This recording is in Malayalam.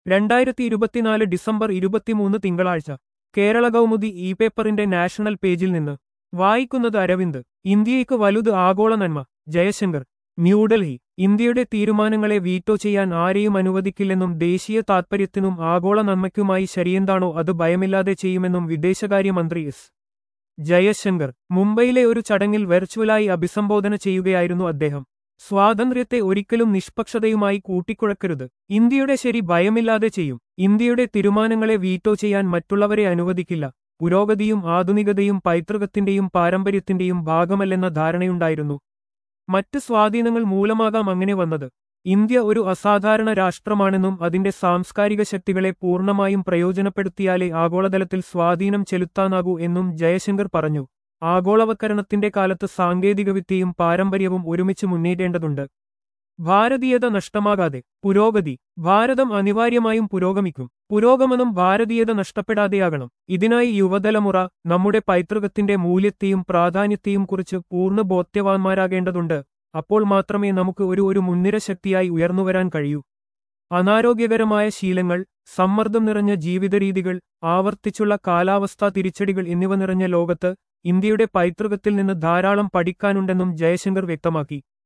രണ്ടായിരത്തി ഇരുപത്തിനാല് ഡിസംബർ ഇരുപത്തിമൂന്ന് തിങ്കളാഴ്ച കേരള കൗമുദി ഇ പേപ്പറിന്റെ നാഷണൽ പേജിൽ നിന്ന് വായിക്കുന്നത് അരവിന്ദ് ഇന്ത്യയ്ക്ക് വലുത് ആഗോള നന്മ ജയശങ്കർ ന്യൂഡൽഹി ഇന്ത്യയുടെ തീരുമാനങ്ങളെ വീറ്റോ ചെയ്യാൻ ആരെയും അനുവദിക്കില്ലെന്നും ദേശീയ താത്പര്യത്തിനും ആഗോള നന്മയ്ക്കുമായി ശരിയെന്താണോ അത് ഭയമില്ലാതെ ചെയ്യുമെന്നും വിദേശകാര്യമന്ത്രി എസ് ജയശങ്കർ മുംബൈയിലെ ഒരു ചടങ്ങിൽ വെർച്വലായി അഭിസംബോധന ചെയ്യുകയായിരുന്നു അദ്ദേഹം സ്വാതന്ത്ര്യത്തെ ഒരിക്കലും നിഷ്പക്ഷതയുമായി കൂട്ടിക്കുഴക്കരുത് ഇന്ത്യയുടെ ശരി ഭയമില്ലാതെ ചെയ്യും ഇന്ത്യയുടെ തീരുമാനങ്ങളെ വീറ്റോ ചെയ്യാൻ മറ്റുള്ളവരെ അനുവദിക്കില്ല പുരോഗതിയും ആധുനികതയും പൈതൃകത്തിന്റെയും പാരമ്പര്യത്തിന്റെയും ഭാഗമല്ലെന്ന ധാരണയുണ്ടായിരുന്നു മറ്റ് സ്വാധീനങ്ങൾ മൂലമാകാം അങ്ങനെ വന്നത് ഇന്ത്യ ഒരു അസാധാരണ രാഷ്ട്രമാണെന്നും അതിന്റെ സാംസ്കാരിക ശക്തികളെ പൂർണ്ണമായും പ്രയോജനപ്പെടുത്തിയാലേ ആഗോളതലത്തിൽ സ്വാധീനം ചെലുത്താനാകൂ എന്നും ജയശങ്കർ പറഞ്ഞു ആഗോളവൽക്കരണത്തിന്റെ കാലത്ത് സാങ്കേതികവിദ്യയും പാരമ്പര്യവും ഒരുമിച്ച് മുന്നേറ്റേണ്ടതുണ്ട് ഭാരതീയത നഷ്ടമാകാതെ പുരോഗതി ഭാരതം അനിവാര്യമായും പുരോഗമിക്കും പുരോഗമനം ഭാരതീയത നഷ്ടപ്പെടാതെയാകണം ഇതിനായി യുവതലമുറ നമ്മുടെ പൈതൃകത്തിന്റെ മൂല്യത്തെയും പ്രാധാന്യത്തെയും കുറിച്ച് പൂർണ്ണ ബോധ്യവാന്മാരാകേണ്ടതുണ്ട് അപ്പോൾ മാത്രമേ നമുക്ക് ഒരു ഒരു മുൻനിര ശക്തിയായി ഉയർന്നുവരാൻ കഴിയൂ അനാരോഗ്യകരമായ ശീലങ്ങൾ സമ്മർദ്ദം നിറഞ്ഞ ജീവിതരീതികൾ ആവർത്തിച്ചുള്ള കാലാവസ്ഥാ തിരിച്ചടികൾ എന്നിവ നിറഞ്ഞ ലോകത്ത് ഇന്ത്യയുടെ പൈതൃകത്തിൽ നിന്ന് ധാരാളം പഠിക്കാനുണ്ടെന്നും ജയശങ്കർ വ്യക്തമാക്കി